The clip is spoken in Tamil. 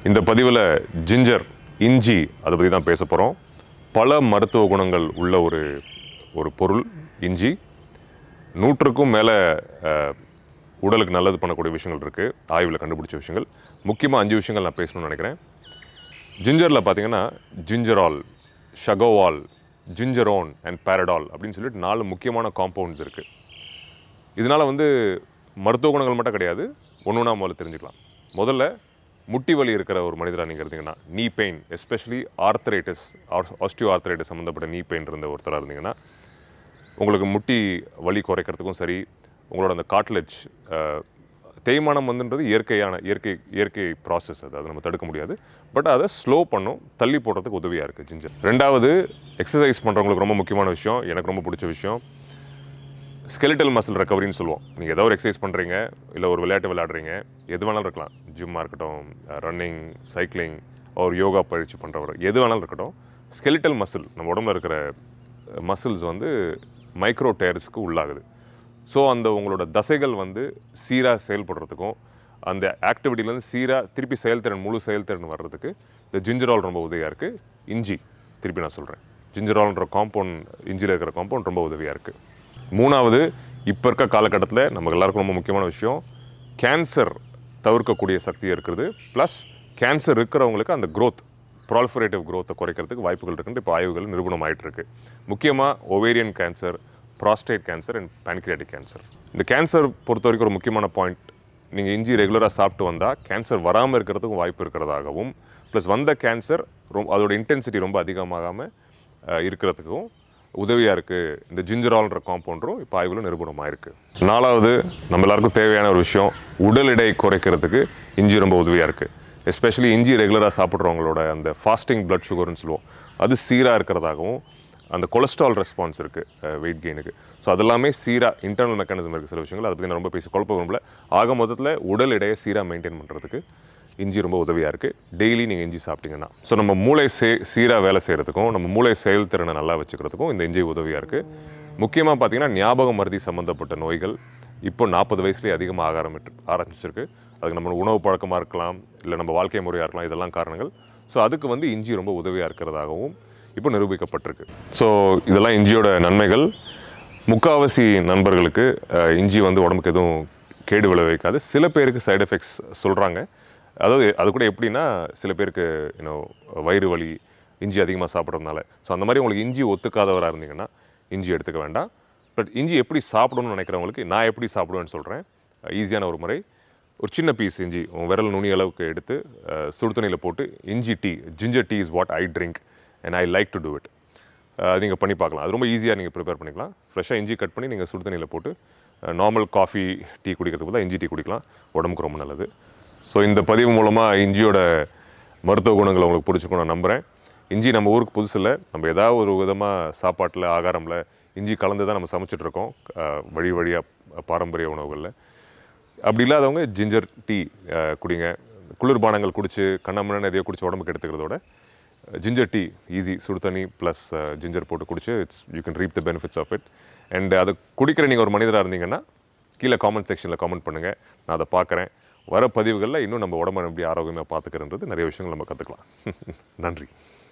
இந்த பதிவில் ஜிஞ்சர் இஞ்சி அதை பற்றி தான் பேச போகிறோம் பல மருத்துவ குணங்கள் உள்ள ஒரு ஒரு பொருள் இஞ்சி நூற்றுக்கும் மேலே உடலுக்கு நல்லது பண்ணக்கூடிய விஷயங்கள் இருக்குது ஆய்வில் கண்டுபிடிச்ச விஷயங்கள் முக்கியமாக அஞ்சு விஷயங்கள் நான் பேசணும்னு நினைக்கிறேன் ஜிஞ்சரில் பார்த்தீங்கன்னா ஜிஞ்சரால் ஷகோவால் ஜிஞ்சரோன் அண்ட் பாரடால் அப்படின்னு சொல்லிட்டு நாலு முக்கியமான காம்பவுண்ட்ஸ் இருக்குது இதனால் வந்து மருத்துவ குணங்கள் மட்டும் கிடையாது ஒன்று ஒன்றா முதல்ல தெரிஞ்சுக்கலாம் முதல்ல முட்டி வலி இருக்கிற ஒரு மனிதராக நீங்கள் இருந்தீங்கன்னா நீ pain especially arthritis osteoarthritis சம்மந்தப்பட்ட நீ பெயின் இருந்த ஒருத்தராக இருந்தீங்கன்னா உங்களுக்கு முட்டி வலி குறைக்கிறதுக்கும் சரி உங்களோட அந்த காட்லெஜ் தேய்மானம் வந்துன்றது இயற்கையான இயற்கை இயற்கை ப்ராசஸ் அது அதை நம்ம தடுக்க முடியாது பட் அதை ஸ்லோ பண்ணும் தள்ளி போடுறதுக்கு உதவியாக இருக்குது ஜிஞ்சர் ரெண்டாவது எக்ஸசைஸ் பண்ணுறவங்களுக்கு ரொம்ப முக்கியமான விஷயம் எனக்கு ரொம்ப பிடிச்ச விஷயம் ஸ்கெலிட்டல் மசில் ரெக்கவரின்னு சொல்லுவோம் நீங்கள் ஏதோ ஒரு எக்ஸசைஸ் பண்ணுறீங்க இல்லை ஒரு விளையாட்டு விளையாடுறீங்க எது வேணாலும் இருக்கலாம் ஜிம்மாக இருக்கட்டும் ரன்னிங் சைக்கிளிங் ஒரு யோகா பயிற்சி பண்ணுறவர் எது வேணாலும் இருக்கட்டும் ஸ்கெலிட்டல் மசில் நம்ம உடம்புல இருக்கிற மசில்ஸ் வந்து மைக்ரோ டயர்ஸ்க்கு உள்ளாகுது ஸோ அந்த உங்களோட தசைகள் வந்து சீராக செயல்படுறதுக்கும் அந்த ஆக்டிவிட்டிலேருந்து சீராக திருப்பி செயல்திறன் முழு செயல்திறன் வர்றதுக்கு இந்த ஜிஞ்சரால் ரொம்ப உதவியாக இருக்குது இஞ்சி திருப்பி நான் சொல்கிறேன் ஜிஞ்சரால்ன்ற காம்பவுண்ட் இஞ்சியில் இருக்கிற காம்பவுண்ட் ரொம்ப உதவியாக இருக்குது மூணாவது இப்போ இருக்க காலகட்டத்தில் நமக்கு எல்லாருக்கும் ரொம்ப முக்கியமான விஷயம் கேன்சர் தவிர்க்கக்கூடிய சக்தி இருக்கிறது ப்ளஸ் கேன்சர் இருக்கிறவங்களுக்கு அந்த growth ப்ரால்ஃபரேட்டிவ் growth-அ குறைக்கிறதுக்கு வாய்ப்புகள் இருக்குன்னு இப்போ ஆய்வுகள் நிரூபணம் ஆயிட்டு இருக்கு முக்கியமாக ovarian cancer prostate cancer and pancreatic cancer இந்த கேன்சர் பொறுத்த வரைக்கும் ஒரு முக்கியமான பாயிண்ட் நீங்கள் இஞ்சி ரெகுலராக சாப்பிட்டு வந்தால் கேன்சர் வராமல் இருக்கிறதுக்கும் வாய்ப்பு இருக்கிறதாகவும் ப்ளஸ் வந்த கேன்சர் ரொம்ப அதோட இன்டென்சிட்டி ரொம்ப அதிகமாகாமல் இருக்கிறதுக்கும் உதவியாக இருக்குது இந்த ஜிஞ்சரால்ன்ற காம்பவுண்டரும் இப்போ ஆய்வில் நிரூபணமாக இருக்குது நாலாவது நம்ம எல்லாருக்கும் தேவையான ஒரு விஷயம் உடல் எடை குறைக்கிறதுக்கு இஞ்சி ரொம்ப உதவியாக இருக்குது எஸ்பெஷலி இஞ்சி ரெகுலராக சாப்பிட்றவங்களோட அந்த ஃபாஸ்டிங் blood சுகர்னு சொல்லுவோம் அது சீராக இருக்கிறதாகவும் அந்த கொலஸ்ட்ரால் ரெஸ்பான்ஸ் இருக்குது வெயிட் கெயினுக்கு ஸோ அதெல்லாமே சீராக இன்டர்னல் மெக்கானிசம் இருக்குது சில விஷயங்கள் அதை பற்றி நான் ரொம்ப பேசி குழப்ப விரும்பல ஆக மொத்தத்தில் உடல் எடையை சீராக மெயின்டைன் பண்ணுறதுக்கு இஞ்சி ரொம்ப உதவியாக இருக்குது டெய்லி நீங்கள் இஞ்சி சாப்பிட்டீங்கன்னா ஸோ நம்ம மூளை சே சீராக வேலை செய்கிறதுக்கும் நம்ம மூளை செயல்திறனை நல்லா வச்சுக்கிறதுக்கும் இந்த இஞ்சி உதவியாக இருக்குது முக்கியமாக பார்த்தீங்கன்னா ஞாபக மருதி சம்மந்தப்பட்ட நோய்கள் இப்போ நாற்பது வயசுலேயே அதிகமாக ஆக ஆரம்பிட்டு ஆரம்பிச்சிருக்கு அதுக்கு நம்ம உணவு பழக்கமாக இருக்கலாம் இல்லை நம்ம வாழ்க்கை முறையாக இருக்கலாம் இதெல்லாம் காரணங்கள் ஸோ அதுக்கு வந்து இஞ்சி ரொம்ப உதவியாக இருக்கிறதாகவும் இப்போ நிரூபிக்கப்பட்டிருக்கு ஸோ இதெல்லாம் இஞ்சியோட நன்மைகள் முக்காவாசி நண்பர்களுக்கு அஹ், இஞ்சி வந்து உடம்புக்கு எதுவும் கேடு விளைவிக்காது சில பேருக்கு சைடு எஃபெக்ட்ஸ் சொல்கிறாங்க அதாவது அது கூட எப்படின்னா சில பேருக்கு இன்னும் வயிறு வலி இஞ்சி அதிகமாக சாப்பிட்றதுனால ஸோ அந்த மாதிரி உங்களுக்கு இஞ்சி ஒத்துக்காதவராக இருந்தீங்கன்னா இஞ்சி எடுத்துக்க வேண்டாம் பட் இஞ்சி எப்படி சாப்பிடணும்னு நினைக்கிறவங்களுக்கு நான் எப்படி சாப்பிடுவேன்னு சொல்கிறேன் ஈஸியான ஒரு முறை ஒரு சின்ன பீஸ் இஞ்சி உன் விரல் நுனி அளவுக்கு எடுத்து அஹ், சுடு தண்ணியில் போட்டு இஞ்சி tea ginger tea is what I drink and I like to do it நீங்கள் பண்ணி பார்க்கலாம் அது ரொம்ப ஈஸியாக நீங்கள் ப்ரிப்பேர் பண்ணிக்கலாம் ஃப்ரெஷ்ஷாக இஞ்சி கட் பண்ணி நீங்கள் சுடு தண்ணியில் போட்டு நார்மல் காஃபி டீ குடிக்கிறதுக்கு பதிலாக இஞ்சி டீ குடிக்கலாம் உடம்புக்கு ரொம்ப நல்லது ஸோ இந்த பதிவு மூலமாக இஞ்சியோட மருத்துவ குணங்களை உங்களுக்கு பிடிச்சிக்கும் நான் நம்புகிறேன் இஞ்சி நம்ம ஊருக்கு புதுசு இல்லை நம்ம ஏதாவது ஒரு விதமாக சாப்பாட்டில் ஆகாரமில் இஞ்சி கலந்து தான் நம்ம சமைச்சிட்டு இருக்கோம் அஹ், வழி வழியாக பாரம்பரிய உணவுகளில் அப்படி இல்லாதவங்க ஜிஞ்சர் டீ அஹ், குடிங்க குளிர்பானங்கள் குடிச்சு கண்ணாமண்ணு எதையோ குடிச்சு உடம்புக்கு எடுத்துக்கிறதோட ஜிஞ்சர் டீ ஈஸி சுடு தண்ணி ப்ளஸ் ஜிஞ்சர் போட்டு குடிச்சு it's you can reap the benefits of it and அதை குடிக்கிற நீங்கள் ஒரு மனிதராக இருந்தீங்கன்னா கீழே காமெண்ட் செக்ஷனில் காமெண்ட் பண்ணுங்கள் நான் அதை பார்க்குறேன் வர பதிவுகளில் இன்னும் நம்ம உடம்பை எப்படி ஆரோக்கியமாக பார்த்துக்கிறன்றது நிறைய விஷயங்கள் நம்ம கற்றுக்கலாம் நன்றி